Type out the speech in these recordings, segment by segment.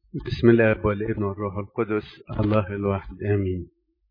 بسم الله والابن والروح القدس الله الواحد امين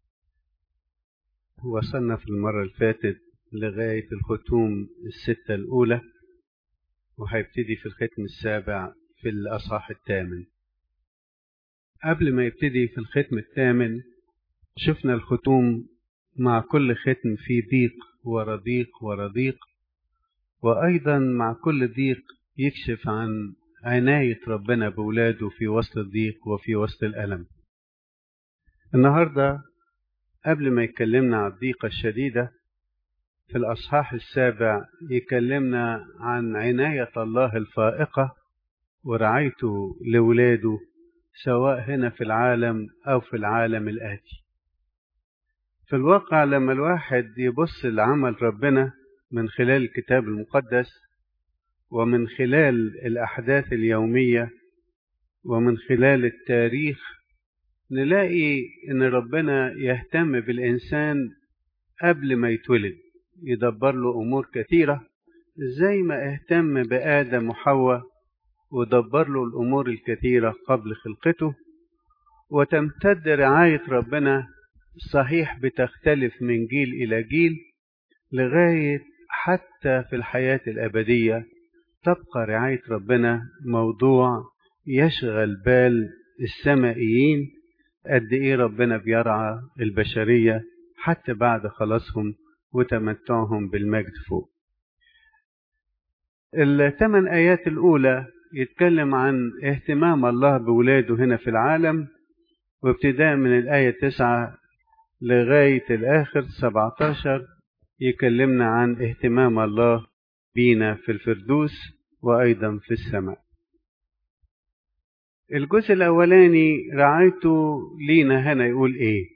وصلنا في المرة اللي فاتت لغاية الختوم الستة الأولى وهيبتدي في الختم السابع في الأصحاح الثامن قبل ما يبتدي في الختم الثامن شفنا الختوم مع كل ختم في ضيق ورضيق ورضيق وأيضا مع كل ضيق يكشف عن عناية ربنا بولاده في وسط الضيق وفي وسط الألم النهاردة قبل ما يكلمنا عن الضيقة الشديدة في الأصحاح السابع يكلمنا عن عناية الله الفائقة ورعايته لولاده سواء هنا في العالم أو في العالم الآتي في الواقع لما الواحد يبص لعمل ربنا من خلال الكتاب المقدس ومن خلال الأحداث اليومية ومن خلال التاريخ نلاقي إن ربنا يهتم بالإنسان قبل ما يتولد يدبر له أمور كثيرة زي ما اهتم بآدم وحواء ودبر له الأمور الكثيرة قبل خلقته وتمتد رعاية ربنا صحيح بتختلف من جيل إلى جيل لغاية حتى في الحياة الأبدية تبقى رعاية ربنا موضوع يشغل بال السمائيين قد إيه ربنا بيرعى البشرية حتى بعد خلاصهم وتمتعهم بالمجد فوق الثمان آيات الأولى يتكلم عن اهتمام الله بولاده هنا في العالم وابتداء من الآية تسعة لغاية الآخر 17 يكلمنا عن اهتمام الله بينا في الفردوس وأيضا في السماء الجزء الأولاني رعايته لينا هنا يقول إيه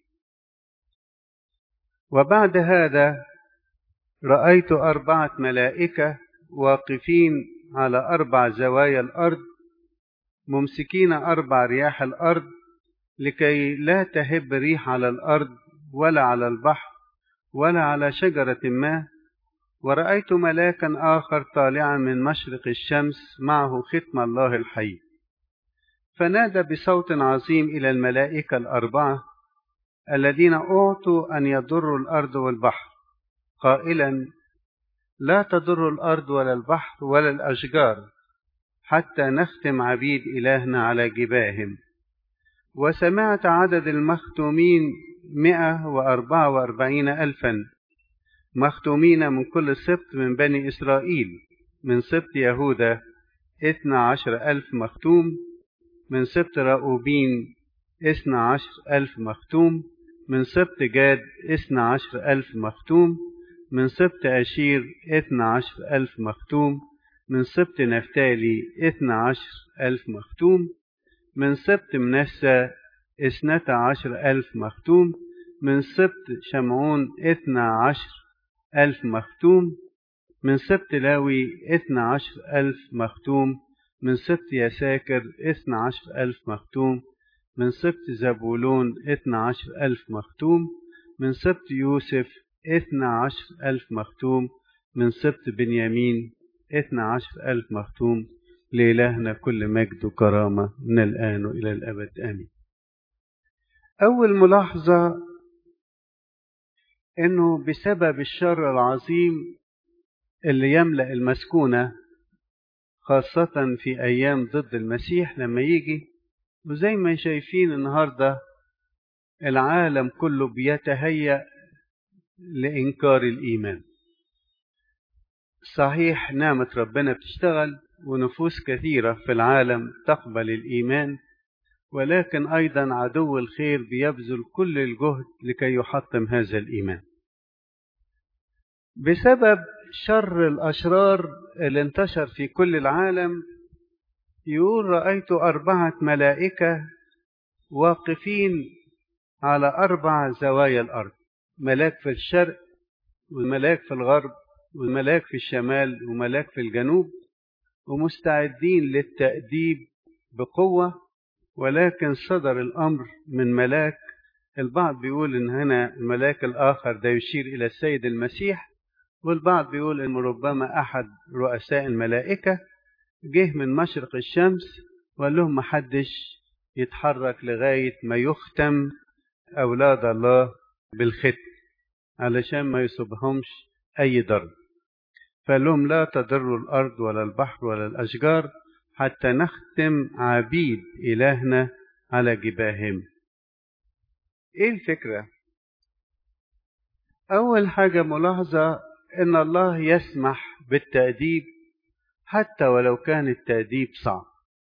وبعد هذا رأيت أربعة ملائكة واقفين على أربع زوايا الأرض ممسكين أربع رياح الأرض لكي لا تهب ريح على الأرض ولا على البحر ولا على شجرة ما ورأيت ملاكا آخر طالعا من مشرق الشمس معه ختم الله الحي فنادى بصوت عظيم إلى الملائكة الأربعة الذين أعطوا أن يضروا الأرض والبحر قائلا لا تضر الأرض ولا البحر ولا الأشجار حتى نختم عبيد إلهنا على جباههم وسمعت عدد المختومين مئة وأربعة وأربعين ألفا مختومين من كل سبط من بني إسرائيل من سبط يهوذا اثنا عشر ألف مختوم من سبط رأوبين اثنا عشر ألف مختوم من سبط جاد اثنا عشر ألف مختوم من سبط أشير اثنا عشر ألف مختوم من سبط نفتالي اثنا عشر ألف مختوم من سبط منسى اثنتا عشر ألف مختوم من سبط شمعون اثنا عشر ألف مختوم من سبط لاوي اثنا عشر ألف مختوم من سبط يساكر اثنا عشر ألف مختوم من سبط زبولون اثنا عشر ألف مختوم من سبط يوسف اثنا عشر ألف مختوم من سبط بنيامين اثنا عشر ألف مختوم لإلهنا كل مجد وكرامة من الآن وإلى الأبد آمين أول ملاحظة إنه بسبب الشر العظيم اللي يملأ المسكونة خاصة في أيام ضد المسيح لما يجي وزي ما شايفين النهاردة العالم كله بيتهيأ لإنكار الإيمان صحيح نعمة ربنا بتشتغل ونفوس كثيرة في العالم تقبل الإيمان ولكن أيضا عدو الخير بيبذل كل الجهد لكي يحطم هذا الإيمان بسبب شر الأشرار اللي انتشر في كل العالم يقول رأيت أربعة ملائكة واقفين على أربع زوايا الأرض ملاك في الشرق وملاك في الغرب وملاك في الشمال وملاك في الجنوب ومستعدين للتأديب بقوة ولكن صدر الأمر من ملاك البعض بيقول إن هنا الملاك الآخر ده يشير إلى السيد المسيح والبعض بيقول إن ربما أحد رؤساء الملائكة جه من مشرق الشمس وقال لهم محدش يتحرك لغاية ما يختم أولاد الله بالختم علشان ما يصيبهمش أي ضرر فقال لهم لا تضروا الأرض ولا البحر ولا الأشجار حتى نختم عبيد إلهنا على جباههم إيه الفكرة؟ أول حاجة ملاحظة إن الله يسمح بالتأديب حتى ولو كان التأديب صعب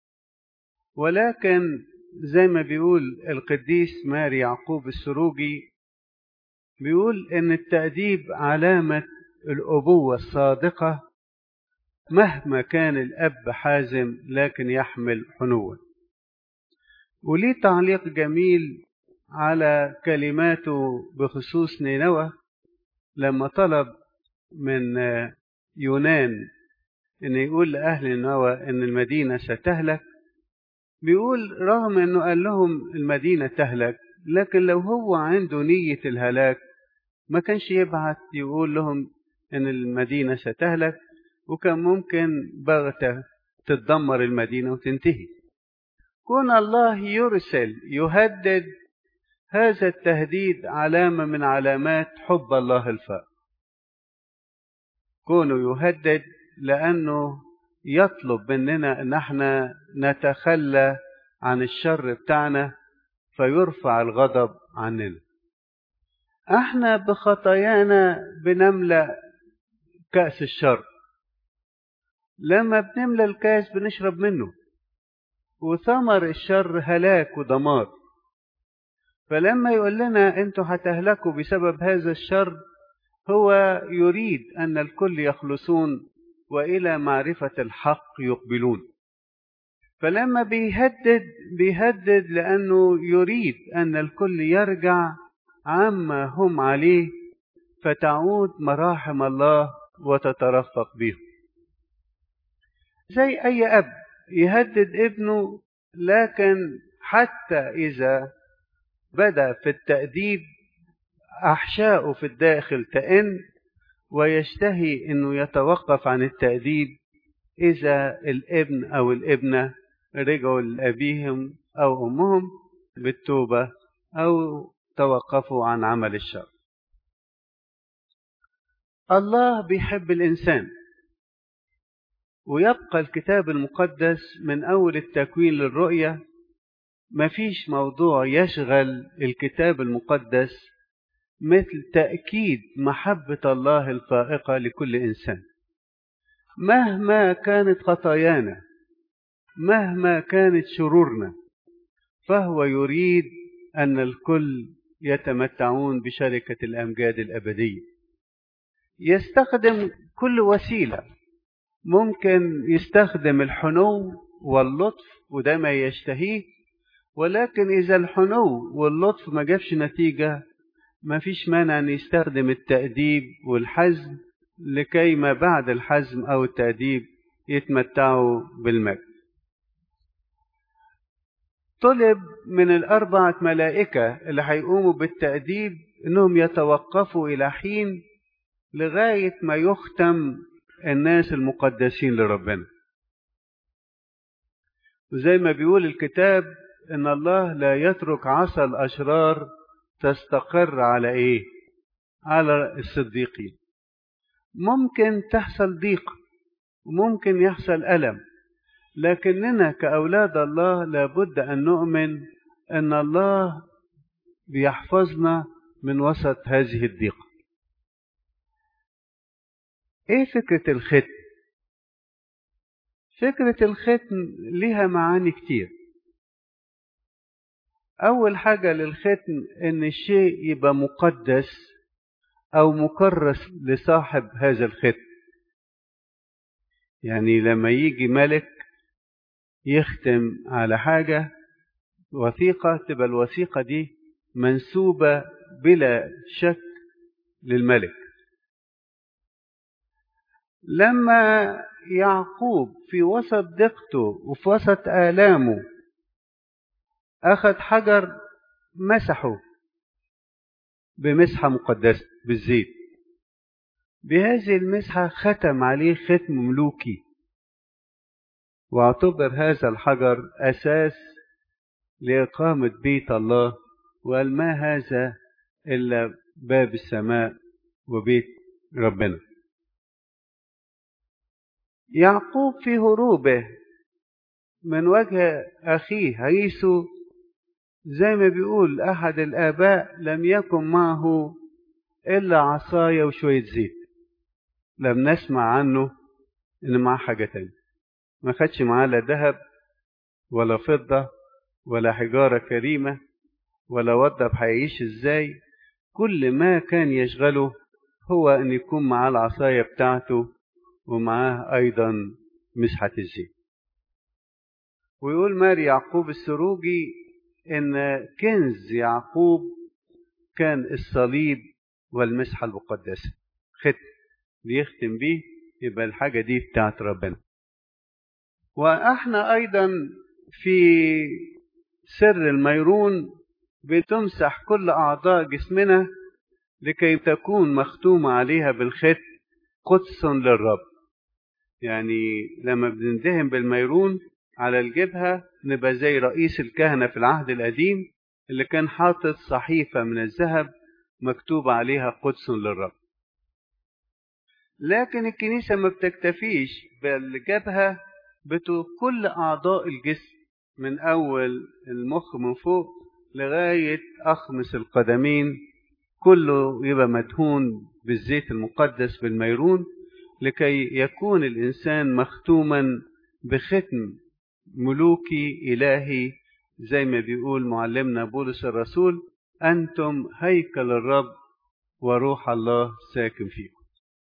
ولكن زي ما بيقول القديس ماري يعقوب السروجي بيقول إن التأديب علامة الأبوة الصادقة مهما كان الأب حازم لكن يحمل حنوا وليه تعليق جميل على كلماته بخصوص نينوى لما طلب من يونان ان يقول لأهل نينوى ان المدينة ستهلك بيقول رغم انه قال لهم المدينة تهلك لكن لو هو عنده نية الهلاك ما كانش يبعت يقول لهم ان المدينة ستهلك وكان ممكن بغتة تتدمر المدينة وتنتهي كون الله يرسل يهدد هذا التهديد علامة من علامات حب الله الفائق كونه يهدد لأنه يطلب مننا أن احنا نتخلى عن الشر بتاعنا فيرفع الغضب عننا احنا بخطايانا بنملأ كأس الشر لما بنملأ الكاس بنشرب منه وثمر الشر هلاك ودمار فلما يقول لنا انتوا هتهلكوا بسبب هذا الشر هو يريد ان الكل يخلصون والى معرفه الحق يقبلون فلما بيهدد بيهدد لانه يريد ان الكل يرجع عما هم عليه فتعود مراحم الله وتترفق بهم زي اي اب يهدد ابنه لكن حتى اذا بدا في التاديب احشاؤه في الداخل تئن ويشتهي انه يتوقف عن التاديب اذا الابن او الابنه رجعوا لابيهم او امهم بالتوبه او توقفوا عن عمل الشر الله بيحب الانسان ويبقى الكتاب المقدس من اول التكوين للرؤيه مفيش موضوع يشغل الكتاب المقدس مثل تاكيد محبه الله الفائقه لكل انسان مهما كانت خطايانا مهما كانت شرورنا فهو يريد ان الكل يتمتعون بشركه الامجاد الابديه يستخدم كل وسيله ممكن يستخدم الحنو واللطف وده ما يشتهيه ولكن إذا الحنو واللطف ما جابش نتيجة ما فيش مانع أن يستخدم التأديب والحزم لكي ما بعد الحزم أو التأديب يتمتعوا بالمجد طلب من الأربعة ملائكة اللي هيقوموا بالتأديب إنهم يتوقفوا إلى حين لغاية ما يختم الناس المقدسين لربنا وزي ما بيقول الكتاب ان الله لا يترك عصا الاشرار تستقر على ايه على الصديقين ممكن تحصل ضيق وممكن يحصل الم لكننا كاولاد الله لابد ان نؤمن ان الله بيحفظنا من وسط هذه الضيقه ايه فكره الختم فكره الختم لها معاني كتير أول حاجة للختم إن الشيء يبقى مقدس أو مكرس لصاحب هذا الختم يعني لما يجي ملك يختم على حاجة وثيقة تبقى الوثيقة دي منسوبة بلا شك للملك لما يعقوب في وسط دقته وفي وسط آلامه أخذ حجر مسحه بمسحة مقدسة بالزيت بهذه المسحة ختم عليه ختم ملوكي واعتبر هذا الحجر أساس لإقامة بيت الله وقال ما هذا إلا باب السماء وبيت ربنا يعقوب في هروبه من وجه أخيه عيسو زي ما بيقول أحد الآباء لم يكن معه إلا عصاية وشوية زيت لم نسمع عنه إن معاه حاجة تانية ما خدش معاه لا ذهب ولا فضة ولا حجارة كريمة ولا وضب هيعيش ازاي كل ما كان يشغله هو ان يكون معاه العصاية بتاعته ومعاه ايضا مسحة الزيت ويقول ماري يعقوب السروجي ان كنز يعقوب كان الصليب والمسحة المقدسة ختم بيختم بيه يبقى الحاجة دي بتاعت ربنا واحنا ايضا في سر الميرون بتمسح كل اعضاء جسمنا لكي تكون مختومة عليها بالختم قدس للرب يعني لما بنندهن بالميرون على الجبهة نبقى زي رئيس الكهنة في العهد القديم اللي كان حاطط صحيفة من الذهب مكتوب عليها قدس للرب لكن الكنيسة ما بتكتفيش بالجبهة بتو كل أعضاء الجسم من أول المخ من فوق لغاية أخمس القدمين كله يبقى مدهون بالزيت المقدس بالميرون لكي يكون الإنسان مختوما بختم ملوكي إلهي زي ما بيقول معلمنا بولس الرسول أنتم هيكل الرب وروح الله ساكن فيكم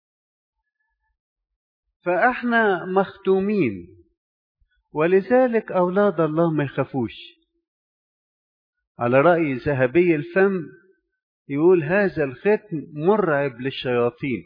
فاحنا مختومين ولذلك اولاد الله ما يخافوش على راي ذهبي الفم يقول هذا الختم مرعب للشياطين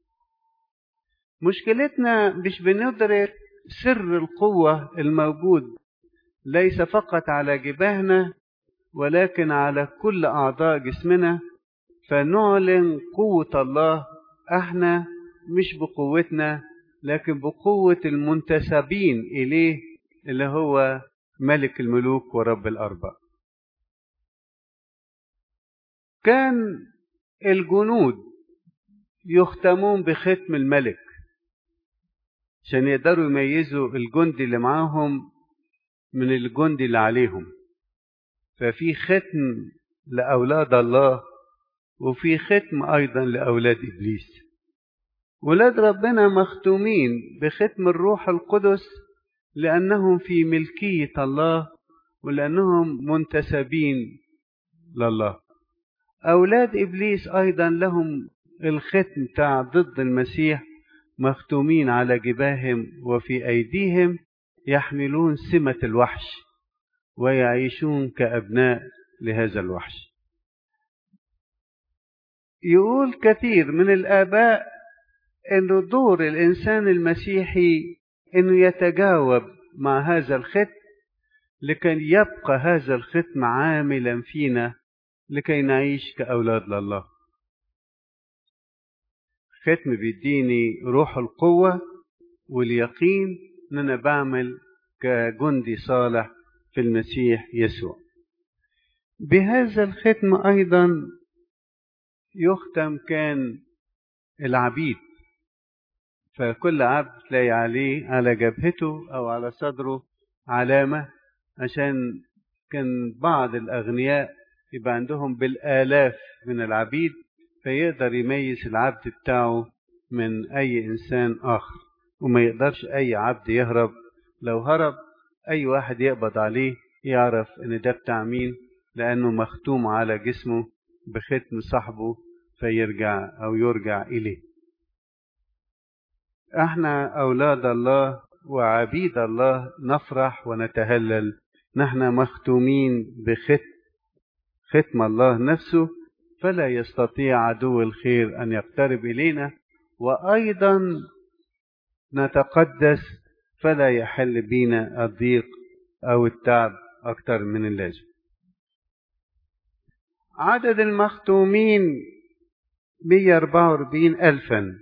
مشكلتنا مش بندرك سر القوه الموجود ليس فقط على جباهنا ولكن على كل اعضاء جسمنا فنعلن قوه الله احنا مش بقوتنا لكن بقوة المنتسبين إليه اللي هو ملك الملوك ورب الأرباب كان الجنود يختمون بختم الملك عشان يقدروا يميزوا الجندي اللي معاهم من الجندي اللي عليهم ففي ختم لأولاد الله وفي ختم أيضا لأولاد إبليس ولاد ربنا مختومين بختم الروح القدس لأنهم في ملكية الله ولأنهم منتسبين لله أولاد إبليس أيضا لهم الختم بتاع ضد المسيح مختومين على جباههم وفي أيديهم يحملون سمة الوحش ويعيشون كأبناء لهذا الوحش يقول كثير من الآباء انه دور الانسان المسيحي انه يتجاوب مع هذا الختم لكي يبقى هذا الختم عاملا فينا لكي نعيش كاولاد لله ختم بيديني روح القوه واليقين ان انا بعمل كجندي صالح في المسيح يسوع بهذا الختم ايضا يختم كان العبيد فكل عبد تلاقي عليه على جبهته أو على صدره علامة عشان كان بعض الأغنياء يبقى عندهم بالآلاف من العبيد فيقدر يميز العبد بتاعه من أي إنسان آخر وما يقدرش أي عبد يهرب لو هرب أي واحد يقبض عليه يعرف إن ده بتاع مين لأنه مختوم على جسمه بختم صاحبه فيرجع أو يرجع إليه احنا اولاد الله وعبيد الله نفرح ونتهلل نحن مختومين بختم ختم الله نفسه فلا يستطيع عدو الخير ان يقترب الينا وايضا نتقدس فلا يحل بينا الضيق او التعب اكثر من اللازم عدد المختومين 144 ألفا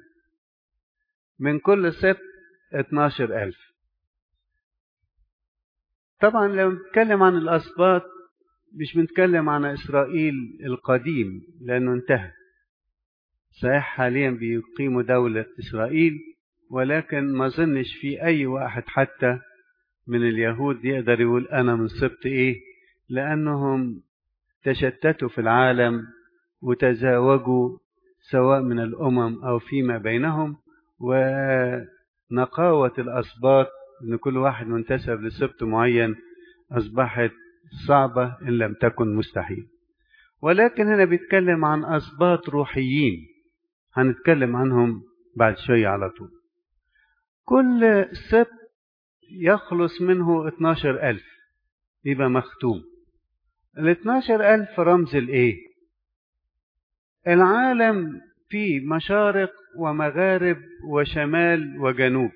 من كل ست اتناشر ألف طبعا لو نتكلم عن الأسباط مش بنتكلم عن إسرائيل القديم لأنه انتهى صحيح حاليا بيقيموا دولة إسرائيل ولكن ما ظنش في أي واحد حتى من اليهود يقدر يقول أنا من سبط إيه لأنهم تشتتوا في العالم وتزاوجوا سواء من الأمم أو فيما بينهم ونقاوة الأسباط أن كل واحد منتسب لسبط معين أصبحت صعبة إن لم تكن مستحيل ولكن هنا بيتكلم عن أسباط روحيين هنتكلم عنهم بعد شوية على طول كل سبط يخلص منه 12 ألف يبقى مختوم ال 12 ألف رمز الإيه العالم فيه مشارق ومغارب وشمال وجنوب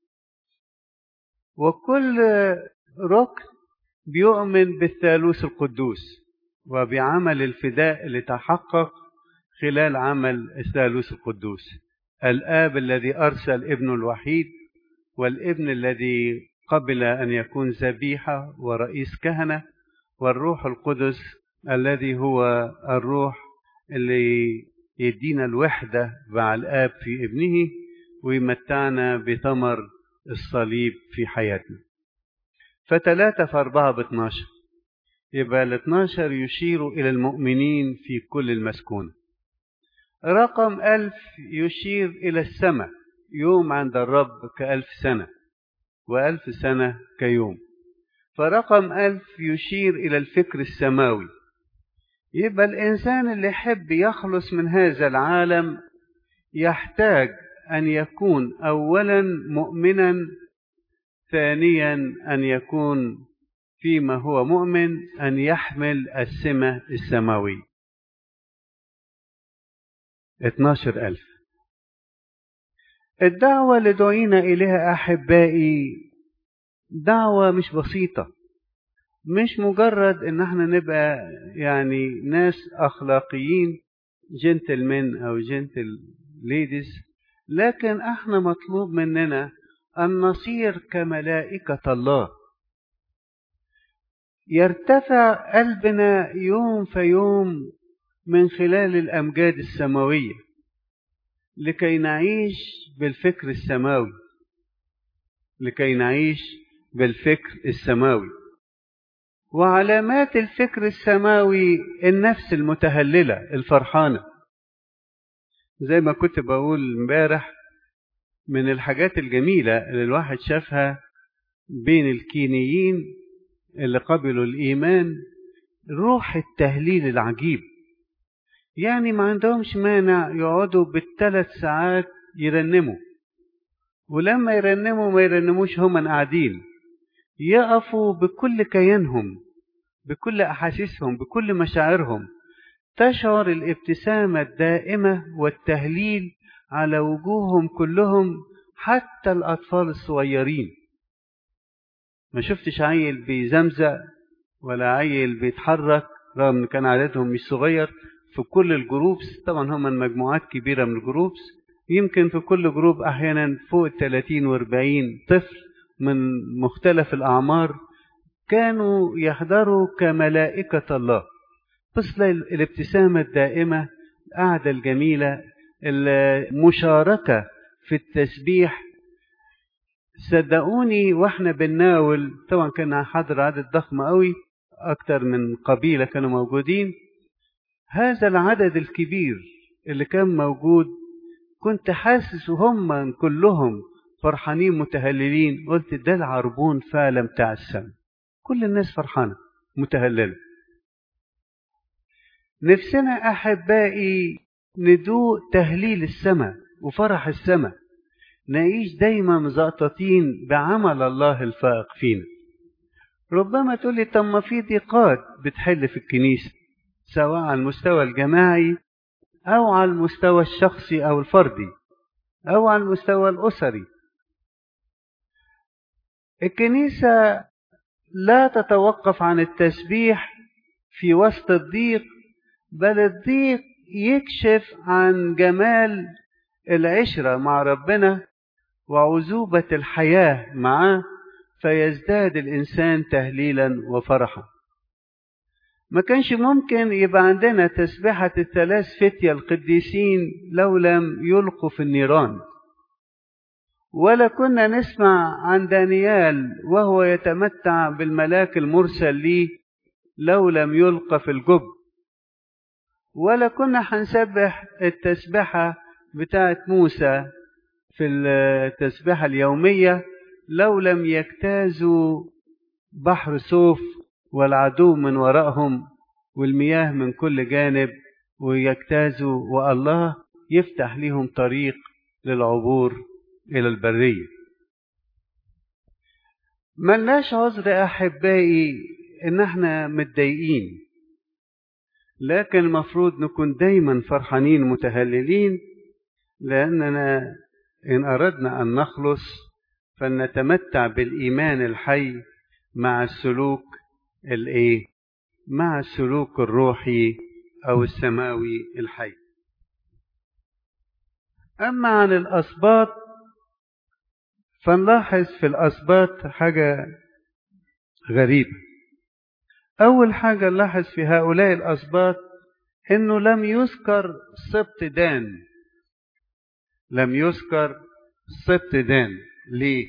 وكل ركن بيؤمن بالثالوث القدوس وبعمل الفداء اللي تحقق خلال عمل الثالوث القدوس الآب الذي أرسل ابنه الوحيد والابن الذي قبل أن يكون ذبيحة ورئيس كهنة والروح القدس الذي هو الروح اللي يدينا الوحدة مع الآب في ابنه ويمتعنا بثمر الصليب في حياتنا فتلاتة في أربعة باتناشر يبقى الاتناشر يشير إلى المؤمنين في كل المسكونة رقم ألف يشير إلى السماء يوم عند الرب كألف سنة وألف سنة كيوم فرقم ألف يشير إلى الفكر السماوي يبقى الإنسان اللي يحب يخلص من هذا العالم يحتاج أن يكون أولا مؤمنا ثانيا أن يكون فيما هو مؤمن أن يحمل السمة السماوية 12 ألف الدعوة اللي دعينا إليها أحبائي دعوة مش بسيطة مش مجرد ان احنا نبقى يعني ناس اخلاقيين جنتلمن او جنتل ليديز لكن احنا مطلوب مننا ان نصير كملائكة الله يرتفع قلبنا يوم في يوم من خلال الامجاد السماوية لكي نعيش بالفكر السماوي لكي نعيش بالفكر السماوي وعلامات الفكر السماوي النفس المتهللة الفرحانة زي ما كنت بقول امبارح من الحاجات الجميلة اللي الواحد شافها بين الكينيين اللي قبلوا الإيمان روح التهليل العجيب يعني ما عندهمش مانع يقعدوا بالثلاث ساعات يرنموا ولما يرنموا ما يرنموش هم قاعدين يقفوا بكل كيانهم بكل احاسيسهم بكل مشاعرهم تشعر الابتسامه الدائمه والتهليل على وجوههم كلهم حتى الاطفال الصغيرين ما شفتش عيل بيزمزق ولا عيل بيتحرك رغم ان كان عددهم مش صغير في كل الجروبس طبعا هم مجموعات كبيره من الجروبس يمكن في كل جروب احيانا فوق 30 و40 طفل من مختلف الأعمار كانوا يحضروا كملائكة الله بس الابتسامة الدائمة القعدة الجميلة المشاركة في التسبيح صدقوني واحنا بنناول طبعا كان حاضر عدد ضخم قوي اكتر من قبيلة كانوا موجودين هذا العدد الكبير اللي كان موجود كنت حاسس هم كلهم فرحانين متهللين قلت ده العربون فعلا بتاع السماء كل الناس فرحانة متهللة نفسنا أحبائي ندوق تهليل السماء وفرح السماء نعيش دايما مزقططين بعمل الله الفائق فينا ربما تقول لي طب ما في ضيقات بتحل في الكنيسة سواء على المستوى الجماعي أو على المستوى الشخصي أو الفردي أو على المستوى الأسري الكنيسة لا تتوقف عن التسبيح في وسط الضيق بل الضيق يكشف عن جمال العشرة مع ربنا وعذوبة الحياة معاه فيزداد الإنسان تهليلا وفرحا ما كانش ممكن يبقى عندنا تسبحة الثلاث فتية القديسين لو لم يلقوا في النيران ولا كنا نسمع عن دانيال وهو يتمتع بالملاك المرسل ليه لو لم يلقى في الجب ولا كنا هنسبح التسبحة بتاعت موسى في التسبحة اليومية لو لم يجتازوا بحر سوف والعدو من وراءهم والمياه من كل جانب ويجتازوا والله يفتح لهم طريق للعبور إلى البرية ملناش عذر أحبائي إن احنا متضايقين لكن المفروض نكون دايما فرحانين متهللين لأننا إن أردنا أن نخلص فلنتمتع بالإيمان الحي مع السلوك الإيه؟ مع السلوك الروحي أو السماوي الحي. أما عن الأسباط فنلاحظ في الأسباط حاجة غريبة. أول حاجة نلاحظ في هؤلاء الأسباط إنه لم يذكر سبط دان. لم يذكر سبط دان. ليه؟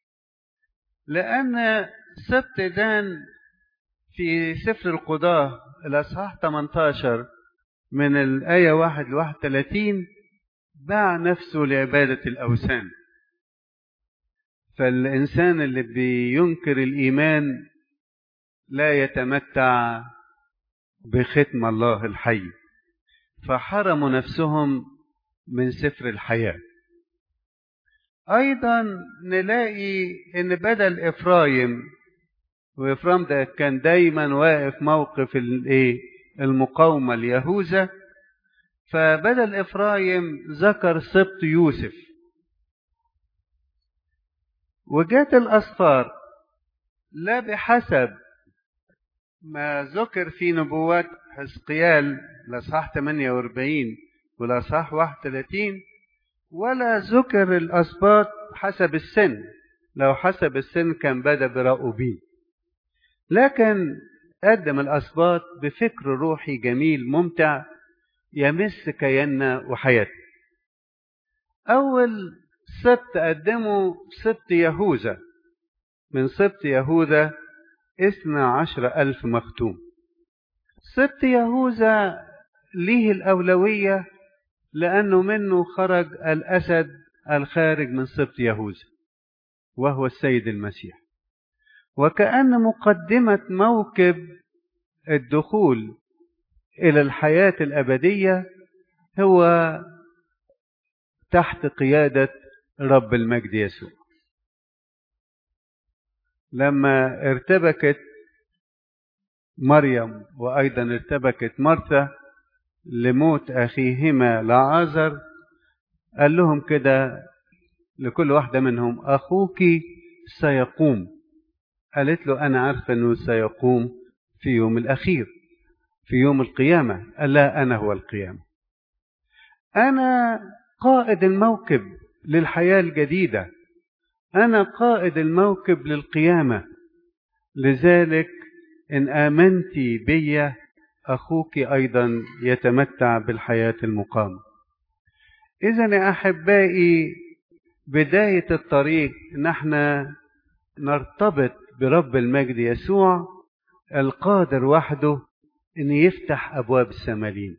لأن سبط دان في سفر القضاة الأصحاح 18 من الآية 1 ل 31 باع نفسه لعبادة الأوثان فالإنسان اللي بينكر الإيمان لا يتمتع بختم الله الحي فحرموا نفسهم من سفر الحياه ايضا نلاقي ان بدل افرايم وافرايم ده كان دايما واقف موقف الايه المقاومه ليهوذا فبدل افرايم ذكر سبط يوسف وجات الاصفار لا بحسب ما ذكر في نبوات حزقيال الاصحاح 48 والاصحاح 31 ولا ذكر الأسباط حسب السن لو حسب السن كان بدأ براؤوبين لكن قدم الأسباط بفكر روحي جميل ممتع يمس كياننا وحياتنا أول سبت قدمه سبت يهوذا من سبت يهوذا اثنى عشر ألف مختوم سبت يهوذا ليه الأولوية لأنه منه خرج الأسد الخارج من سبط يهوذا وهو السيد المسيح وكأن مقدمة موكب الدخول إلى الحياة الأبدية هو تحت قيادة رب المجد يسوع لما ارتبكت مريم وأيضا ارتبكت مرثا لموت أخيهما لعازر قال لهم كده لكل واحدة منهم أخوك سيقوم قالت له أنا عارفة أنه سيقوم في يوم الأخير في يوم القيامة قال لا أنا هو القيامة أنا قائد الموكب للحياة الجديدة أنا قائد الموكب للقيامة لذلك إن آمنت بي أخوك أيضا يتمتع بالحياة المقامة إذا يا أحبائي بداية الطريق نحن نرتبط برب المجد يسوع القادر وحده أن يفتح أبواب السمالين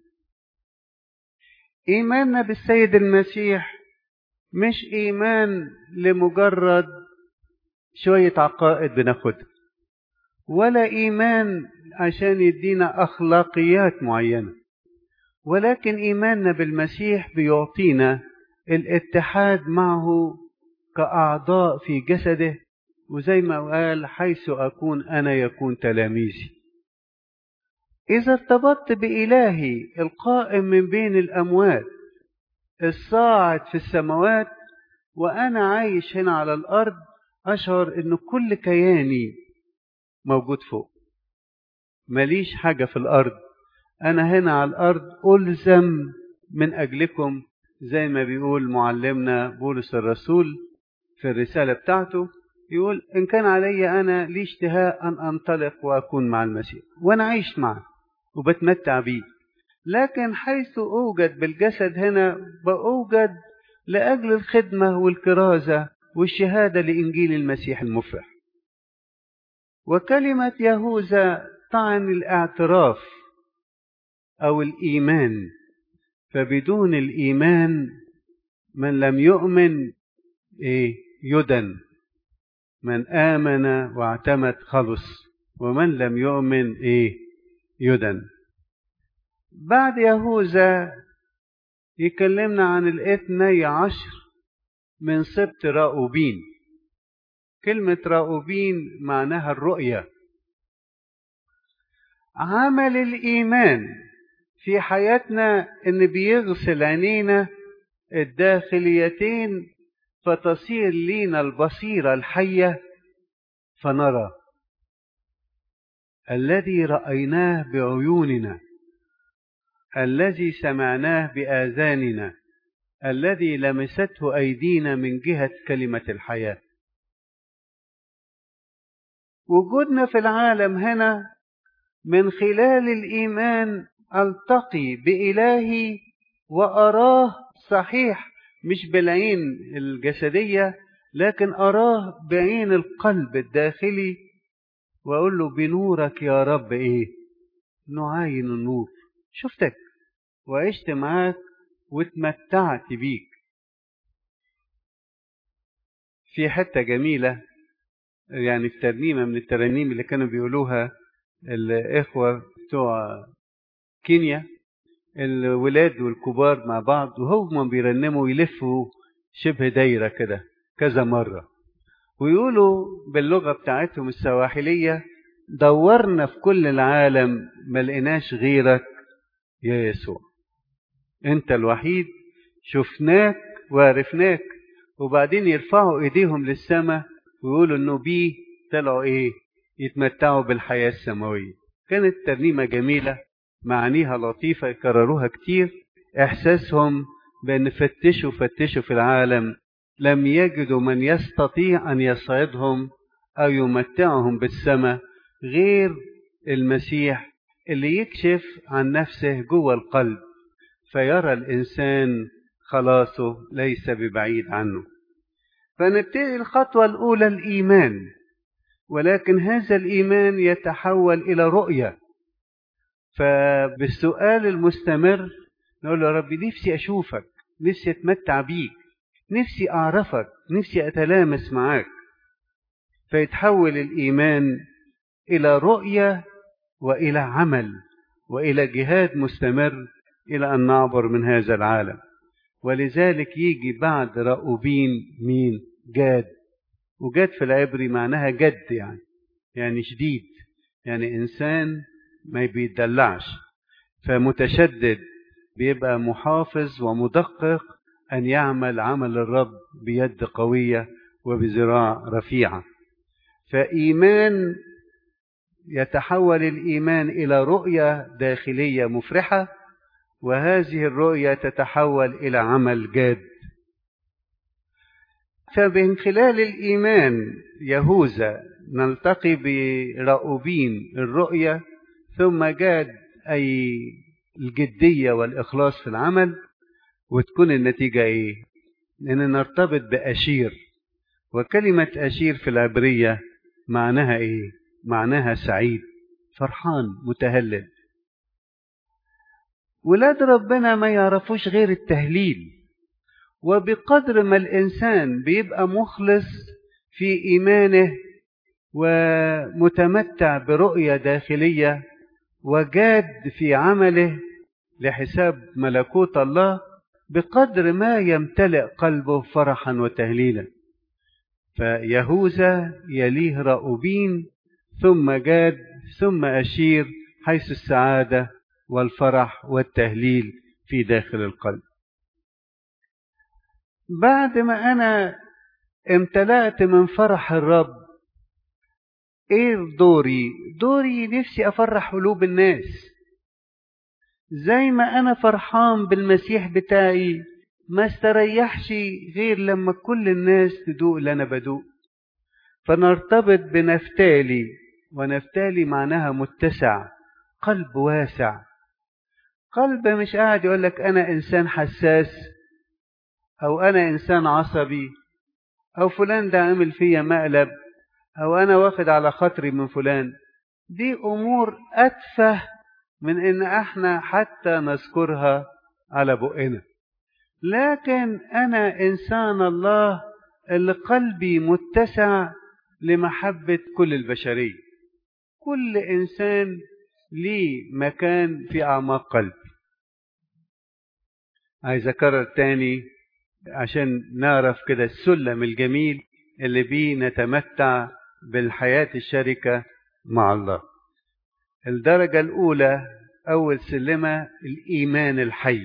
إيماننا بالسيد المسيح مش إيمان لمجرد شوية عقائد بناخدها ولا إيمان عشان يدينا أخلاقيات معينة ولكن إيماننا بالمسيح بيعطينا الاتحاد معه كأعضاء في جسده وزي ما قال حيث أكون أنا يكون تلاميذي إذا ارتبطت بإلهي القائم من بين الأموات الصاعد في السماوات وأنا عايش هنا على الأرض أشعر إن كل كياني موجود فوق ماليش حاجة في الأرض أنا هنا على الأرض ألزم من أجلكم زي ما بيقول معلمنا بولس الرسول في الرسالة بتاعته يقول إن كان علي أنا لي اشتهاء أن أنطلق وأكون مع المسيح وأنا عايش معه وبتمتع بيه لكن حيث أوجد بالجسد هنا بأوجد لأجل الخدمة والكرازة والشهادة لإنجيل المسيح المفرح وكلمة يهوذا تعني الاعتراف أو الإيمان فبدون الإيمان من لم يؤمن إيه يدن من آمن واعتمد خلص ومن لم يؤمن إيه يدن بعد يهوذا يكلمنا عن الاثني عشر من سبط راؤوبين كلمة راؤوبين معناها الرؤية عمل الإيمان في حياتنا إن بيغسل عينينا الداخليتين فتصير لينا البصيرة الحية فنرى الذي رأيناه بعيوننا الذي سمعناه بآذاننا الذي لمسته أيدينا من جهة كلمة الحياة وجودنا في العالم هنا من خلال الإيمان ألتقي بإلهي وأراه صحيح مش بالعين الجسدية لكن أراه بعين القلب الداخلي وأقول له بنورك يا رب إيه نعاين النور شفتك وعشت معاك واتمتعت بيك في حتة جميلة يعني في ترنيمة من الترانيم اللي كانوا بيقولوها الإخوة بتوع كينيا الولاد والكبار مع بعض وهم بيرنموا يلفوا شبه دايرة كده كذا مرة ويقولوا باللغة بتاعتهم السواحلية دورنا في كل العالم ما لقيناش غيرك يا يسوع انت الوحيد شفناك وعرفناك وبعدين يرفعوا ايديهم للسماء ويقولوا انه بيه طلعوا ايه يتمتعوا بالحياة السماوية كانت ترنيمة جميلة معانيها لطيفة يكرروها كتير إحساسهم بأن فتشوا فتشوا في العالم لم يجدوا من يستطيع أن يصعدهم أو يمتعهم بالسماء غير المسيح اللي يكشف عن نفسه جوه القلب فيرى الإنسان خلاصه ليس ببعيد عنه فنبتدي الخطوة الأولى الإيمان ولكن هذا الإيمان يتحول إلى رؤية فبالسؤال المستمر نقول له يا ربي نفسي أشوفك نفسي أتمتع بيك نفسي أعرفك نفسي أتلامس معاك فيتحول الإيمان إلى رؤية وإلى عمل وإلى جهاد مستمر إلى أن نعبر من هذا العالم ولذلك يجي بعد رأوبين مين جاد وجاد في العبري معناها جد يعني يعني شديد يعني إنسان ما بيدلعش فمتشدد بيبقى محافظ ومدقق أن يعمل عمل الرب بيد قوية وبذراع رفيعة فإيمان يتحول الإيمان إلى رؤية داخلية مفرحة وهذه الرؤية تتحول إلى عمل جاد فمن خلال الإيمان يهوذا نلتقي برأوبين الرؤية ثم جاد أي الجدية والإخلاص في العمل وتكون النتيجة إيه؟ إن نرتبط بأشير وكلمة أشير في العبرية معناها إيه؟ معناها سعيد فرحان متهلل ولاد ربنا ما يعرفوش غير التهليل وبقدر ما الإنسان بيبقى مخلص في إيمانه ومتمتع برؤية داخلية وجاد في عمله لحساب ملكوت الله بقدر ما يمتلئ قلبه فرحا وتهليلا فيهوذا يليه رأوبين ثم جاد ثم أشير حيث السعادة والفرح والتهليل في داخل القلب بعد ما أنا امتلأت من فرح الرب ايه دوري دوري نفسي افرح قلوب الناس زي ما انا فرحان بالمسيح بتاعي ما استريحش غير لما كل الناس تدوق اللي انا بدوق فنرتبط بنفتالي ونفتالي معناها متسع قلب واسع قلب مش قاعد يقول لك انا انسان حساس او انا انسان عصبي او فلان ده عمل فيا مقلب او انا واخد على خاطري من فلان دي امور اتفه من ان احنا حتى نذكرها على بقنا لكن انا انسان الله اللي قلبي متسع لمحبه كل البشريه كل انسان ليه مكان في اعماق قلبي عايز اكرر تاني عشان نعرف كده السلم الجميل اللي بيه نتمتع بالحياة الشركة مع الله الدرجة الأولى أول سلمة الإيمان الحي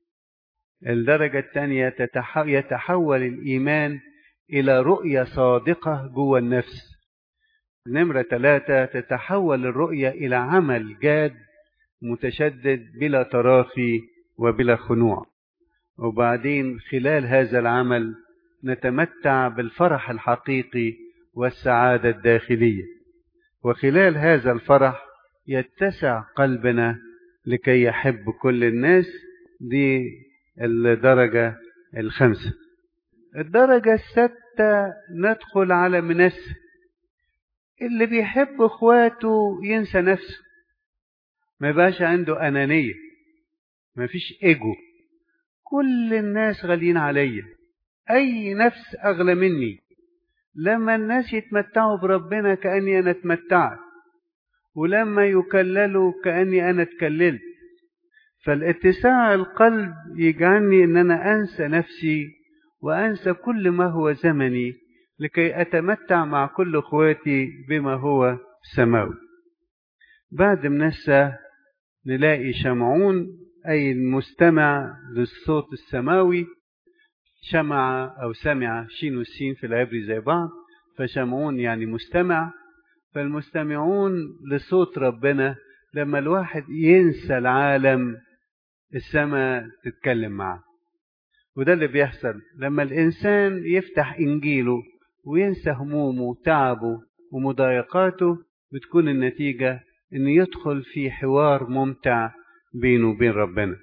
الدرجة الثانية يتحول الإيمان إلى رؤية صادقة جوه النفس نمرة ثلاثة تتحول الرؤية إلى عمل جاد متشدد بلا تراخي وبلا خنوع وبعدين خلال هذا العمل نتمتع بالفرح الحقيقي والسعادة الداخلية وخلال هذا الفرح يتسع قلبنا لكي يحب كل الناس دي الدرجة الخامسة الدرجة الستة ندخل على منسى اللي بيحب اخواته ينسى نفسه ما يبقاش عنده أنانية ما فيش إيجو كل الناس غاليين عليا أي نفس أغلى مني لما الناس يتمتعوا بربنا كأني أنا اتمتعت ولما يكللوا كأني أنا اتكللت فالاتساع القلب يجعلني أن أنا أنسى نفسي وأنسى كل ما هو زمني لكي أتمتع مع كل أخواتي بما هو سماوي بعد منسى نلاقي شمعون أي المستمع للصوت السماوي شمع أو سمع شين والسين في العبري زي بعض فشمعون يعني مستمع فالمستمعون لصوت ربنا لما الواحد ينسى العالم السماء تتكلم معه وده اللي بيحصل لما الإنسان يفتح إنجيله وينسى همومه وتعبه ومضايقاته بتكون النتيجة إنه يدخل في حوار ممتع بينه وبين ربنا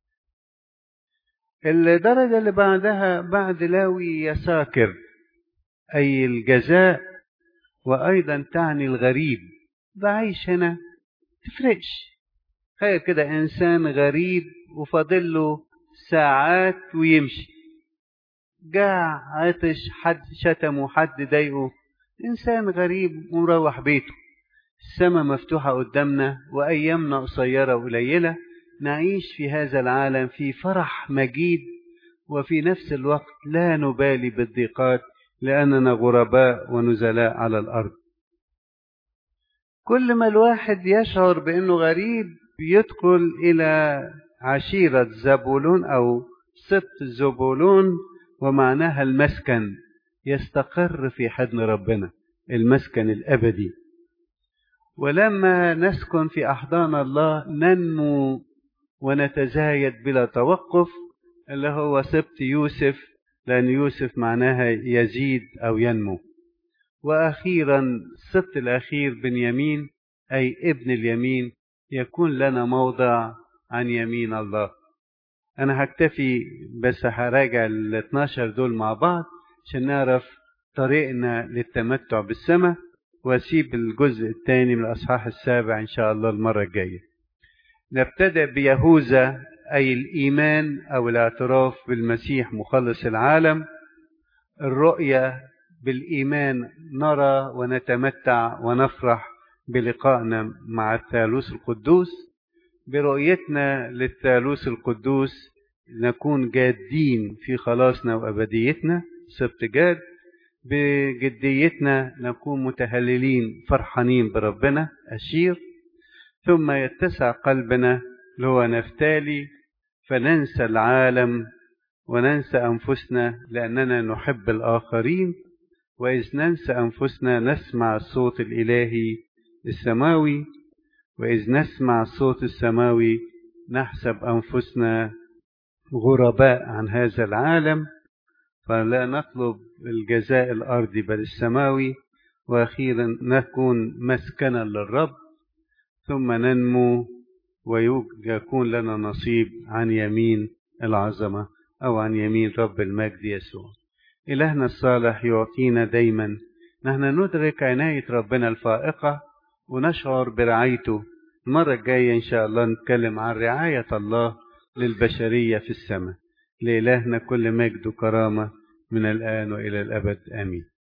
الدرجة اللي بعدها بعد لاوي يساكر أي الجزاء وأيضا تعني الغريب بعيش هنا تفرقش تخيل كده إنسان غريب وفاضل له ساعات ويمشي جاع عطش حد شتمه حد ضايقه إنسان غريب ومروح بيته السماء مفتوحة قدامنا وأيامنا قصيرة وقليلة نعيش في هذا العالم في فرح مجيد وفي نفس الوقت لا نبالي بالضيقات لأننا غرباء ونزلاء على الأرض كل ما الواحد يشعر بأنه غريب يدخل إلى عشيرة زبولون أو سبط زبولون ومعناها المسكن يستقر في حضن ربنا المسكن الأبدي ولما نسكن في أحضان الله ننمو ونتزايد بلا توقف اللي هو سبط يوسف لأن يوسف معناها يزيد أو ينمو وأخيرا السبط الأخير بنيامين أي ابن اليمين يكون لنا موضع عن يمين الله أنا هكتفي بس هراجع ال 12 دول مع بعض عشان نعرف طريقنا للتمتع بالسماء واسيب الجزء الثاني من الاصحاح السابع ان شاء الله المره الجايه نبتدأ بيهوذا أي الإيمان أو الاعتراف بالمسيح مخلص العالم الرؤية بالإيمان نرى ونتمتع ونفرح بلقائنا مع الثالوث القدوس برؤيتنا للثالوث القدوس نكون جادين في خلاصنا وأبديتنا سبت جاد بجديتنا نكون متهللين فرحانين بربنا أشير ثم يتسع قلبنا اللي هو نفتالي فننسى العالم وننسى أنفسنا لأننا نحب الآخرين وإذ ننسى أنفسنا نسمع الصوت الإلهي السماوي وإذ نسمع الصوت السماوي نحسب أنفسنا غرباء عن هذا العالم فلا نطلب الجزاء الأرضي بل السماوي وأخيرا نكون مسكنا للرب ثم ننمو ويكون لنا نصيب عن يمين العظمة أو عن يمين رب المجد يسوع إلهنا الصالح يعطينا دايما نحن ندرك عناية ربنا الفائقة ونشعر برعايته المرة الجاية إن شاء الله نتكلم عن رعاية الله للبشرية في السماء لإلهنا كل مجد وكرامة من الآن وإلى الأبد آمين